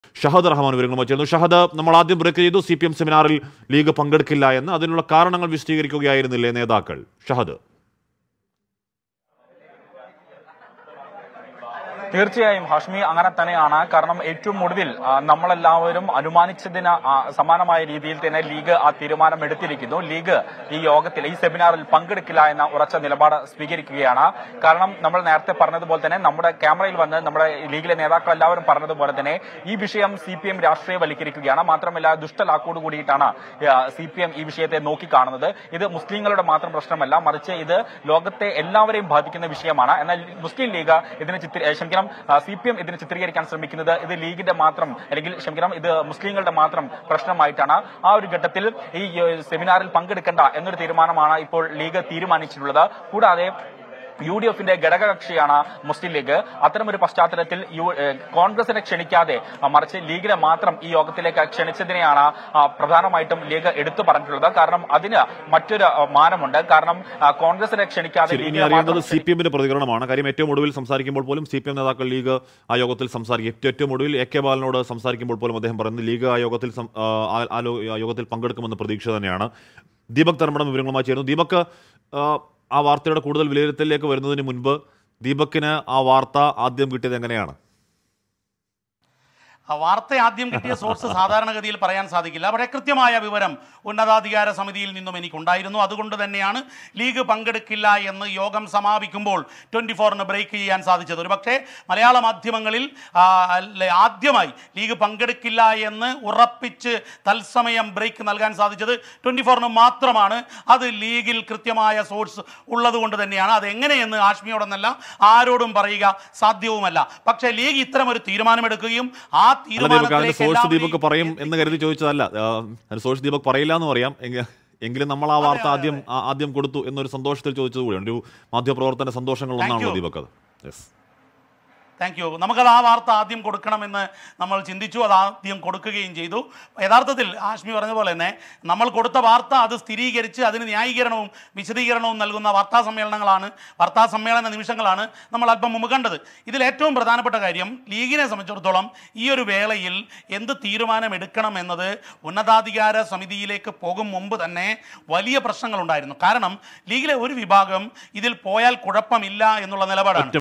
ഷഹദ് റഹ്മാൻ വിവരങ്ങളുമായി ചേർന്നു ഷഹദ് നമ്മൾ ആദ്യം ബ്രേക്ക് ചെയ്തു സി പി എം സെമിനാറിൽ ലീഗ് പങ്കെടുക്കില്ല എന്ന് അതിനുള്ള കാരണങ്ങൾ വിശദീകരിക്കുകയായിരുന്നില്ലേ നേതാക്കൾ ഷഹദ് തീർച്ചയായും ഹാഷ്മി അങ്ങനെ തന്നെയാണ് കാരണം ഏറ്റവും ഒടുവിൽ ആ, നമ്മളെല്ലാവരും അനുമാനിച്ചതിന് ആ, സമാനമായ രീതിയിൽ തന്നെ ലീഗ് ആ തീരുമാനം എടുത്തിരിക്കുന്നു ലീഗ് ഈ യോഗത്തിൽ ഈ സെമിനാറിൽ പങ്കെടുക്കില്ല എന്ന ഉറച്ച നിലപാട് സ്വീകരിക്കുകയാണ് കാരണം നമ്മൾ നേരത്തെ പറഞ്ഞതുപോലെ തന്നെ നമ്മുടെ ക്യാമറയിൽ വന്ന് നമ്മുടെ ലീഗിലെ നേതാക്കൾ എല്ലാവരും പറഞ്ഞതുപോലെ തന്നെ ഈ വിഷയം സി പി എം രാഷ്ട്രീയവൽക്കരിക്കുകയാണ് മാത്രമല്ല ദുഷ്ടലാക്കോട് കൂടിയിട്ടാണ് സി പി എം ഈ വിഷയത്തെ നോക്കിക്കാണുന്നത് ഇത് മുസ്ലിങ്ങളുടെ മാത്രം പ്രശ്നമല്ല മറിച്ച് ഇത് ലോകത്തെ എല്ലാവരെയും ബാധിക്കുന്ന വിഷയമാണ് എന്നാൽ മുസ്ലിം ലീഗ് ഇതിനെ ചിത്രീ ഏഹ് ക്ഷമിക്കണം സി പി എം ഇതിനെ ചിത്രീകരിക്കാൻ ശ്രമിക്കുന്നത് ഇത് ലീഗിന്റെ മാത്രം അല്ലെങ്കിൽ ക്ഷമിക്കണം ഇത് മുസ്ലിങ്ങളുടെ മാത്രം പ്രശ്നമായിട്ടാണ് ആ ഒരു ഘട്ടത്തിൽ ഈ ഏഹ് സെമിനാറിൽ പങ്കെടുക്കേണ്ട എന്നൊരു തീരുമാനമാണ് ഇപ്പോൾ ലീഗ് തീരുമാനിച്ചിട്ടുള്ളത് കൂടാതെ യു ഡി എഫിന്റെ ഘടകകക്ഷിയാണ് മുസ്ലിം ലീഗ് അത്തരമൊരു പശ്ചാത്തലത്തിൽ യു ഏഹ് കോൺഗ്രസിനെ ക്ഷണിക്കാതെ ആ, മറിച്ച് ലീഗിനെ മാത്രം ഈ യോഗത്തിലേക്ക് ക്ഷണിച്ചതിനെയാണ് ആ, പ്രധാനമായിട്ടും ലീഗ് എടുത്തു പറഞ്ഞിട്ടുള്ളത് കാരണം അതിന് മറ്റൊരു ആ, മാനമുണ്ട് കാരണം ആ, കോൺഗ്രസിനെ ക്ഷണിക്കാതെ ശരി ഇനി ലീഗിനെ അറിയേണ്ടത് മാത്രം സി പി എമ്മിന്റെ പ്രതികരണമാണ് കാര്യം ഏറ്റവും ഒടുവിൽ സംസാരിക്കുമ്പോൾ പോലും സി പി എം നേതാക്കൾ ലീഗ് ആ യോഗത്തിൽ സംസാരിക്കും ഏറ്റവും ഒടുവിൽ എ കെ ബാലനോട് സംസാരിക്കുമ്പോൾ പോലും അദ്ദേഹം പറയുന്നത് ലീഗ് ആ യോഗത്തിൽ സം- ആ, ആ- ആ ലോ- ആ യോഗത്തിൽ പങ്കെടുക്കുമെന്ന പ്രതീക്ഷ തന്നെയാണ് ദീപക് തർമ്മടം വിവരങ്ങളുമായി ചേർന്നു ദീപക് ആ, ആ വാർത്തയുടെ കൂടുതൽ വിലയിരുത്തലിലേക്ക് വരുന്നതിന് മുൻപ് ദീപക്കിന് ആ വാർത്ത ആദ്യം കിട്ടിയത് എങ്ങനെയാണ് ആ വാർത്ത ആദ്യം കിട്ടിയ സോഴ്സ് സാധാരണഗതിയിൽ പറയാൻ സാധിക്കില്ല പക്ഷേ കൃത്യമായ വിവരം ഉന്നതാധികാര സമിതിയിൽ നിന്നും എനിക്കുണ്ടായിരുന്നു അതുകൊണ്ട് തന്നെയാണ് ലീഗ് പങ്കെടുക്കില്ല എന്ന് യോഗം സമാപിക്കുമ്പോൾ ട്വൻറ്റി ഫോറിന് ബ്രേക്ക് ചെയ്യാൻ സാധിച്ചത് ഒരു പക്ഷേ മലയാള മാധ്യമങ്ങളിൽ ആ, അല്ലെ, ആദ്യമായി ലീഗ് പങ്കെടുക്കില്ല എന്ന് ഉറപ്പിച്ച് തത്സമയം ബ്രേക്ക് നൽകാൻ സാധിച്ചത് ട്വൻറ്റി ഫോറിന് മാത്രമാണ് അത് ലീഗിൽ കൃത്യമായ സോഴ്സ് ഉള്ളതുകൊണ്ട് തന്നെയാണ് അത് എങ്ങനെയെന്ന് ആഷ്മിയോടെന്നല്ല ആരോടും പറയുക സാധ്യവുമല്ല പക്ഷേ ലീഗ് ഇത്തരം ഒരു തീരുമാനമെടുക്കുകയും ആ അല്ല ദീപക് അതിന്റെ തീരുമാനത്തിലേക്ക് സോഴ്സ് എല്ലാവരെയും ദീപക് പറയും എന്ന് കരുതി ചോദിച്ചതല്ല ആ, അതിന്റെ സോഴ്സ് ദീപക് പറയില്ല എന്ന് പറയാം എങ്ക- എങ്കിലും നമ്മൾ ആ വാർത്ത അതെ, ആദ്യം ആ- ആദ്യം കൊടുത്തു എന്നൊരു സന്തോഷത്തിൽ ചോദിച്ചത് കൂടിയാണ് ഒരു മാധ്യമപ്രവർത്തന സന്തോഷങ്ങൾ Thank ഒന്നാണല്ലോ you. ദീപക് അത് യെസ് താങ്ക് യു നമുക്കത് ആ വാർത്ത ആദ്യം കൊടുക്കണമെന്ന് നമ്മൾ ചിന്തിച്ചു അത് ആദ്യം കൊടുക്കുകയും ചെയ്തു യഥാർത്ഥത്തിൽ ആഷ്മി പറഞ്ഞ പോലെ തന്നെ നമ്മൾ കൊടുത്ത വാർത്ത അത് സ്ഥിരീകരിച്ച് അതിന് ന്യായീകരണവും വിശദീകരണവും നൽകുന്ന വാർത്താ സമ്മേളനങ്ങളാണ് വാർത്താ സമ്മേളന നിമിഷങ്ങളാണ് നമ്മൾ അല്പം മുമ്പ് കണ്ടത് ഇതിൽ ഏറ്റവും പ്രധാനപ്പെട്ട കാര്യം ലീഗിനെ സംബന്ധിച്ചിടത്തോളം ഈ ഒരു വേളയിൽ എന്ത് തീരുമാനമെടുക്കണം എന്നത് ഉന്നതാധികാര സമിതിയിലേക്ക് പോകും മുമ്പ് തന്നെ വലിയ പ്രശ്നങ്ങളുണ്ടായിരുന്നു കാരണം ലീഗിലെ ഒരു വിഭാഗം ഇതിൽ പോയാൽ കുഴപ്പമില്ല എന്നുള്ള നിലപാടാണ് ഒറ്റ